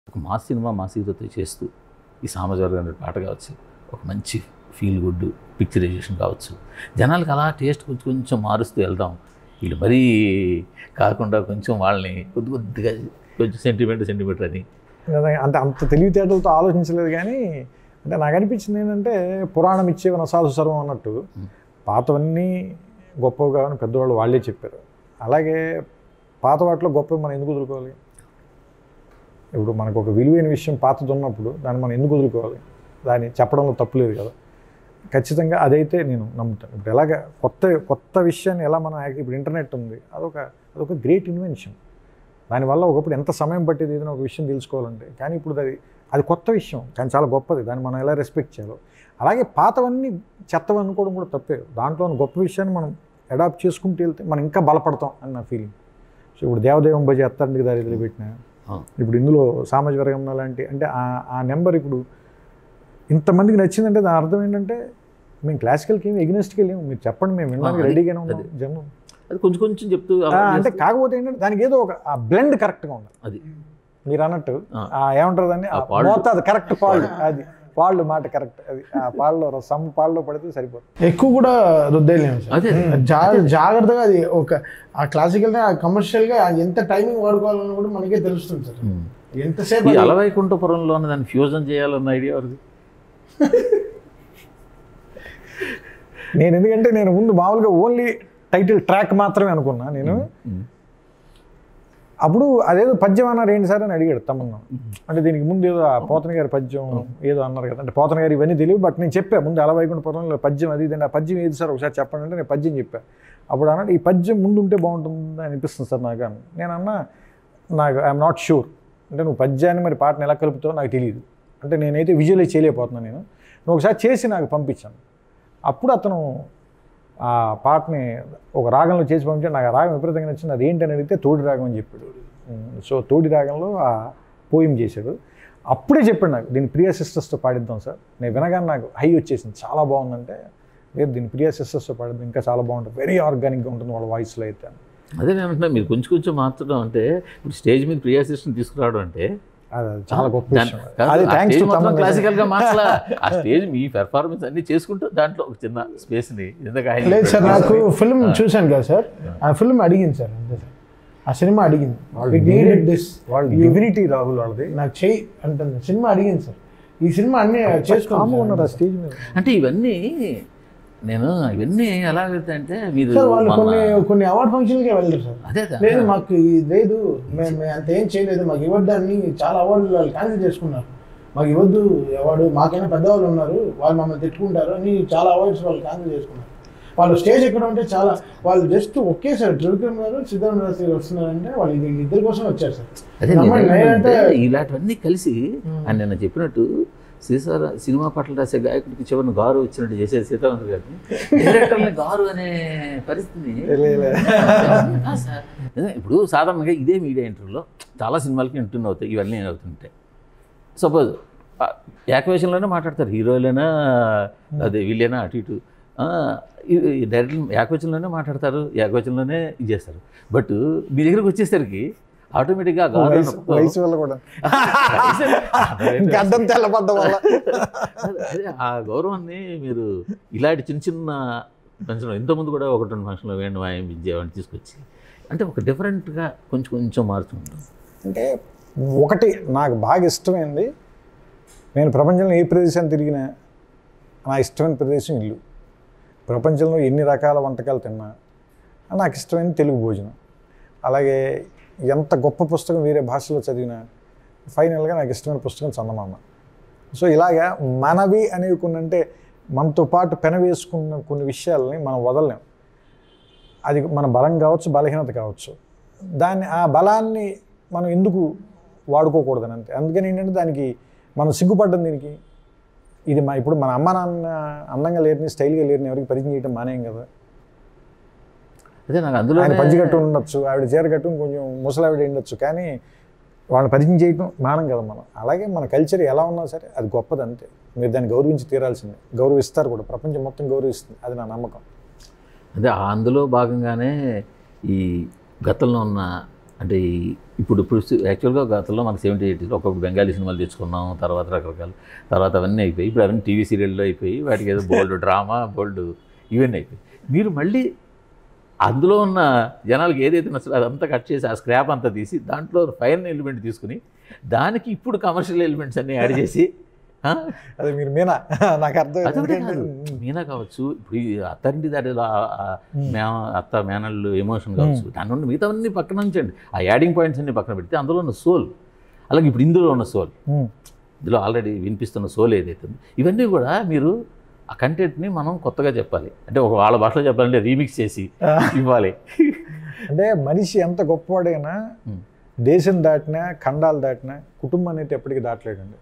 ఒక mass cinema mass హీరోతో చేస్తూ ఈ సామాజిక అనే పాట కావచ్చు ఒక మంచి ఫీల్ గుడ్ పిక్చరైజేషన్ కావచ్చు జనాలకు అలా టేస్ట్ కొంచెం కొంచెం మారుస్తూ వెళ్దాం వీళ్ళు మరీ కాకుండా కొంచెం వాళ్ళని కొద్ది కొద్దిగా కొంచెం సెంటిమెంట్ సెంటిమెంట్ అని అంటే అంత తెలివితేటలతో ఆలోచించలేదు కానీ అంటే నాకు అనిపించింది ఏంటంటే పురాణం ఇచ్చేవి నసాలు సర్వం అన్నట్టు పాతవన్నీ గొప్పవి కావని పెద్దవాళ్ళు వాళ్ళే చెప్పారు అలాగే పాత వాటిలో గొప్పవి మనం ఎందుకు వదులుకోవాలి ఇప్పుడు మనకు ఒక విలువైన విషయం పాతది ఉన్నప్పుడు దాన్ని మనం ఎందుకు వదులుకోవాలి దాన్ని చెప్పడంలో తప్పులేదు కదా ఖచ్చితంగా అదైతే నేను నమ్ముతాను ఇప్పుడు ఎలాగ కొత్త కొత్త విషయాన్ని ఎలా మనం యాక్- ఇప్పుడు ఇంటర్నెట్ ఉంది అదొక అదొక గ్రేట్ ఇన్వెన్షన్ దానివల్ల ఒకప్పుడు ఎంత సమయం పట్టేది ఏదైనా ఒక విషయం తెలుసుకోవాలంటే కానీ ఇప్పుడు అది అది కొత్త విషయం కానీ చాలా గొప్పది దాన్ని మనం ఎలా రెస్పెక్ట్ చేయాలో అలాగే పాతవన్నీ చెత్తవి అనుకోవడం కూడా తప్పే దాంట్లో ఉన్న గొప్ప విషయాన్ని మనం అడాప్ట్ చేసుకుంటూ వెళ్తే మనం ఇంకా బలపడతాం అని నా ఫీలింగ్ సో ఇప్పుడు దేవదేవం భజ ఎత్తానికి దారి వదిలిపెట్టిన ఆ. ఇప్పుడు ఇందులో సామాజిక వర్గం లాంటి అంటే ఆ- ఆ నెంబర్ ఇప్పుడు ఇంతమందికి నచ్చిందంటే దాని అర్థం ఏంటంటే మేము క్లాసికల్కి ఏమి ఎగ్నెస్ట్కి వెళ్ళాము మీరు చెప్పండి మేము వినడానికి ఆ, అది- రెడీగానే ఉన్నాం అది. జనం అది కొంచెం కొంచెం చెప్తూ ఆ, అలా అంటే చేస్తే కాకపోతే ఏంటంటే దానికి ఏదో ఒక ఆ బ్లెండ్ కరెక్ట్గా ఉండాలి అది మీరు అన్నట్టు ఆ. ఆ ఏమంటారు దాన్ని ఆ పాళ్ళు. మోత అది కరెక్ట్ పాళ్ళు అది పాళ్ళు మాట కరెక్ట్ అది ఆ పాళ్ళలో సమ్ పాళ్ళలో పడితే సరిపోతుంది ఎక్కువ కూడా రుద్దేయలేము సార్ అదే జా- జాగ్రత్తగా అది ఒక ఆ క్లాసికల్ ఆ కమర్షియల్ గా ఎంత టైమింగ్ వాడుకోవాలని కూడా మనకే తెలుస్తుంది సార్ ఉమ్. ఎంతసేపు ఈ అది- అలవైకుంఠపురంలో దాన్ని ఫ్యూజన్ చేయాలన్న ఐడియా వరకు నేను ఎందుకంటే నేను ముందు మామూలుగా ఓన్లీ టైటిల్ ట్రాక్ మాత్రమే అనుకున్నా నేను అప్పుడు అదేదో పద్యం అన్నారు ఏంటి సార్ అని అడిగాడు తమ్మన్న అంటే దీనికి ముందు ఏదో ఆ పోతన గారి పద్యం ఏదో అన్నారు కదా అంటే పోతన గారు ఇవన్నీ తెలియదు బట్ నేను చెప్పా ముందు అలవైకుంఠపురంలో పద్యం అది ఇది అని, ఆ పద్యం ఏది సార్ ఒకసారి చెప్పండి అంటే నేను పద్యం చెప్పా అప్పుడు అన్నాడు ఈ పద్యం ముందు ఉంటే బాగుంటుంది అనిపిస్తుంది సార్ నాకు అని నేను అన్నా నాకు ఐఎమ్ నాట్ షూర్ అంటే నువ్వు పద్యాన్ని మరి పాటను ఎలా కలుపుతావో నాకు తెలియదు అంటే నేనైతే విజువలైజ్ చేయలేకపోతున్నాను నేను నువ్వు ఒకసారి చేసి నాకు పంపించాను అప్పుడు అతను ఆ పాటని ఒక రాగంలో చేసి పంపించి నాకు ఆ రాగం విపరీతంగా నచ్చింది అది ఏంటని అడిగితే తోడి రాగం అని చెప్పాడు ఉమ్, సో తోడి రాగంలో ఆ పోయిం చేశాడు అప్పుడే చెప్పాడు నాకు దీన్ని ప్రియా సిస్టర్స్తో పాడిద్దాం సార్ నేను వినగానే నాకు హై వచ్చేసింది చాలా బాగుందంటే లేదు దీన్ని ప్రియా సిస్టర్స్తో పాడిద్దాం ఇంకా చాలా బాగుంటుంది వెరీ ఆర్గానిక్గా ఉంటుంది వాళ్ళ వాయిస్లో అయితే అదే నేను అంటున్నా మీరు కొంచెం కొంచెం మార్చడం అంటే ఇప్పుడు స్టేజ్ మీద ప్రియా సిస్టమ్ తీసుకురావడం అంటే అది అది చాలా గొప్ప దాని- విషయం కాదు, అది ఆ థ్యాంక్స్ స్టేజ్ టు మొత్తం తమన్ క్లాసికల్ గా మార్చలా ఆ స్టేజ్ మీ పెర్ఫార్మెన్స్ అన్ని చేసుకుంటూ దాంట్లో ఒక చిన్న స్పేస్ ని ఎందుకు ఆయన లేదు సార్ నాకు ఫిల్మ్ చూశాను కదా సార్ ఆ ఫిల్మ్ అడిగింది సార్ అంతే సార్ ఆ సినిమా అడిగింది ఇట్ నీడెడ్ దిస్ వాళ్ళు డివినిటీ రాహుల్ వాళ్ళది నాకు చెయ్యి అంటుంది సినిమా అడిగింది సార్ ఈ సినిమా అన్ని కామ్గా చేసుకున్నాను ఉన్నారు ఆ స్టేజ్ మీద అంటే ఇవన్నీ నేను ఇవన్నీ ఎలా అంటే మీరు సార్ వాళ్ళు మొన్న- కొన్ని కొన్ని అవార్డ్ ఫంక్షన్కే వెళ్ళరు సార్ అదే కదా. లేదు మాకు ఇది లేదు మేము మేము అంత ఏం చేయలేదు మాకు ఇవ్వద్దని చాలా అవార్డులు వాళ్ళు క్యాన్సిల్ చేసుకున్నారు మాకు ఇవ్వద్దు అవార్డు మాకైనా పెద్దవాళ్ళు ఉన్నారు వాళ్ళు మమ్మల్ని తిట్టుకుంటారు అని చాలా అవార్డ్స్ వాళ్ళు క్యాన్సిల్ చేసుకున్నారు వాళ్ళు స్టేజ్ ఎక్కడ ఉంటే చాలా వాళ్ళు జస్ట్ ఒకేసారి త్రివిక్రమ్ గారు సిద్ధార్థ రాజు గారు వస్తున్నారంటే వాళ్ళు ఇది ఇద్దరి కోసం వచ్చారు సార్ అదే నమ్మండి, నేనేమంటే నేనంటే- ఇలాంటివన్నీ కలిసి అని నిన్న చెప్పినట్టు సీసార సినిమా పాటలు రాసే గాయకుడికి చివరిని గారు వచ్చినట్టు చేసేది సీతారామ గారు డైరెక్టర్ని గారు అనే పరిస్థితిని ఆ సార్. అదే ఇప్పుడు సాధారణంగా ఇదే మీడియా ఇంటర్వ్యూలో చాలా సినిమాలకి ఇంటర్వ్యూ అవుతాయి ఇవన్నీ అవుతుంటాయి సపోజ్ ఏకవేషంలోనే మాట్లాడతారు హీరోలైనా అదే వీళ్ళైనా అటు ఇటు ఆ, ఈ- ఈ డైరెక్ట్ ఏకవచనంలోనే మాట్లాడతారు ఏకవచనంలోనే ఇది చేస్తారు బట్ మీ దగ్గరికి వచ్చేసరికి ఆటోమేటిక్గా గారు వయసు అన్నప్పుడు- వయసు వల్ల కూడా వయసు- గడ్డం తెల్లబడ్డ వల్ల అదే ఆ గౌరవాన్ని మీరు ఇలాంటి చిన్న చిన్న ఫంక్షన్లో ఇంతకుముందు కూడా ఒకటి రెండు ఫంక్షన్లో వేణు వాయం విద్య అవన్నీ తీసుకొచ్చి అంటే ఒక డిఫరెంట్గా కొంచెం కొంచెం మారుతుంటాం అంటే ఒకటి నాకు బాగా ఇష్టమైంది నేను ప్రపంచంలో ఏ ప్రదేశం తిరిగినా నా ఇష్టమైన ప్రదేశం ఇల్లు ప్రపంచంలో ఎన్ని రకాల వంటకాలు తిన్నా నాకు ఇష్టమైన తెలుగు భోజనం అలాగే ఎంత గొప్ప పుస్తకం వేరే భాషలో చదివినా ఫైనల్గా నాకు ఇష్టమైన పుస్తకం చందమామ సో ఇలాగా మనవి అనేవి కొన్ని అంటే మనతో పాటు పెనవేసుకున్న కొన్ని విషయాలని మనం వదలలేం అది మన బలం కావచ్చు బలహీనత కావచ్చు దాన్ని ఆ బలాన్ని మనం ఎందుకు వాడుకోకూడదని అంతే అందుకని ఏంటంటే దానికి మనం సిగ్గుపడ్డం దీనికి ఇది మా ఇప్పుడు మన అమ్మ నాన్న అందంగా లేరిని స్టైల్గా లేరిని ఎవరికి పరిచయం చేయడం మానేయం కదా అదే నాకు అందులో ఆయన పంచి కట్టు ఉండొచ్చు ఆవిడ చీర కట్టు కొంచెం ముసలావిడ ఉండొచ్చు కానీ వాళ్ళని పరిచయం చేయటం మానం కదా మనం అలాగే మన కల్చర్ ఎలా ఉన్నా సరే అది గొప్పది అంతే మీరు దాన్ని గౌరవించి తీరాల్సిందే గౌరవిస్తారు కూడా ప్రపంచం మొత్తం గౌరవిస్తుంది అది నా నమ్మకం అదే ఆ అందులో భాగంగానే ఈ గతంలో ఉన్న అంటే ఈ- ఇప్పుడు ఇప్పుడు యాక్చువల్గా గతంలో మనకి సెవెంటీ ఎయిటీలో ఒకప్పుడు బెంగాలీ సినిమాలు తెచ్చుకున్నాం తర్వాత రకరకాల తర్వాత అవన్నీ అయిపోయి ఇప్పుడు అవన్నీ టీవీ సీరియల్లో అయిపోయి వాటికి ఏదో బోల్డ్ డ్రామా బోల్డ్ ఇవన్నీ అయిపోయి మీరు మళ్ళీ అందులో ఉన్న జనాలకు ఏదైతే నచ్చదో అదంతా కట్ చేసి ఆ స్క్రాప్ అంతా తీసి దాంట్లో ఫైన్ ఎలిమెంట్ తీసుకుని దానికి ఇప్పుడు కమర్షియల్ ఎలిమెంట్స్ అన్నీ యాడ్ చేసి ఆ? అదే మీరు మీనా నాకు అర్థం అదొకటే కాదు మీనా కావచ్చు ఇప్పుడు ఈ అత్తంటి దాటిలో మే అత్త మేనళ్ళు ఎమోషన్ కావచ్చు దాని నుండి మిగతావన్నీ పక్కన ఉంచండి ఆ యాడింగ్ పాయింట్స్ అన్ని పక్కన పెడితే అందులో ఉన్న సోల్ అలాగే ఇప్పుడు ఇందులో ఉన్న సోల్ ఇందులో ఆల్రెడీ వినిపిస్తున్న సోల్ ఏదైతే ఉందో ఇవన్నీ కూడా మీరు ఆ కంటెంట్ని మనం కొత్తగా చెప్పాలి అంటే ఒక వాళ్ళ భాషలో చెప్పాలంటే రీమిక్స్ చేసి ఇవ్వాలి అంటే మనిషి ఎంత గొప్పవాడైనా Hmm. దేశం దాటినా ఖండాలు దాటినా కుటుంబం అనేది ఎప్పటికీ దాటలేడండి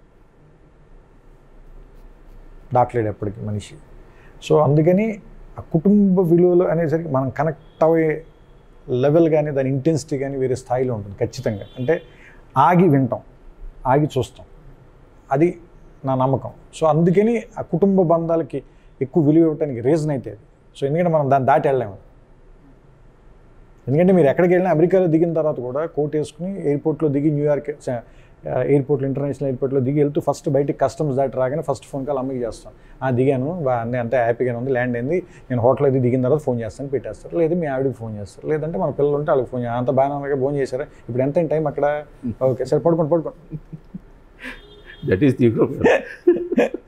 దాటలేడు ఎప్పటికీ మనిషి సో అందుకని ఆ కుటుంబ విలువలు అనేసరికి మనం కనెక్ట్ అయ్యే లెవెల్ కానీ దాని ఇంటెన్సిటీ కానీ వేరే స్థాయిలో ఉంటుంది ఖచ్చితంగా అంటే ఆగి వింటాం ఆగి చూస్తాం అది నా నమ్మకం సో అందుకని ఆ కుటుంబ బంధాలకి ఎక్కువ విలువ ఇవ్వడానికి రీజన్ అయితే అది సో ఎందుకంటే మనం దాన్ని దాటి వెళ్ళలేము ఎందుకంటే మీరు ఎక్కడికి వెళ్ళినా అమెరికాలో దిగిన తర్వాత కూడా కోట్ వేసుకుని ఎయిర్పోర్ట్లో దిగి న్యూయార్క్ స- ఎయిర్పోర్ట్లో ఇంటర్నేషనల్ ఎయిర్పోర్ట్లో దిగి వెళ్తూ ఫస్ట్ బయటికి కస్టమ్స్ దాటి రాగానే ఫస్ట్ ఫోన్ కాల్ అమ్మకి చేస్తాం ఆ దిగాను బా అన్నీ అంతే హ్యాపీగానే ఉంది ల్యాండ్ అయింది నేను హోటల్ అది దిగిన తర్వాత ఫోన్ చేస్తాను పెట్టేస్తారు లేదు మీ ఆవిడకి ఫోన్ చేస్తారు లేదంటే మన పిల్లలు ఉంటే వాళ్ళకి ఫోన్ చేస్తారు అంత బాగానే ఉన్నాగా ఫోన్ చేశారా ఇప్పుడు ఎంత టైం అక్కడ ఓకే సరే పడుకోండి పడుకోండి దట్ ఈస్ ది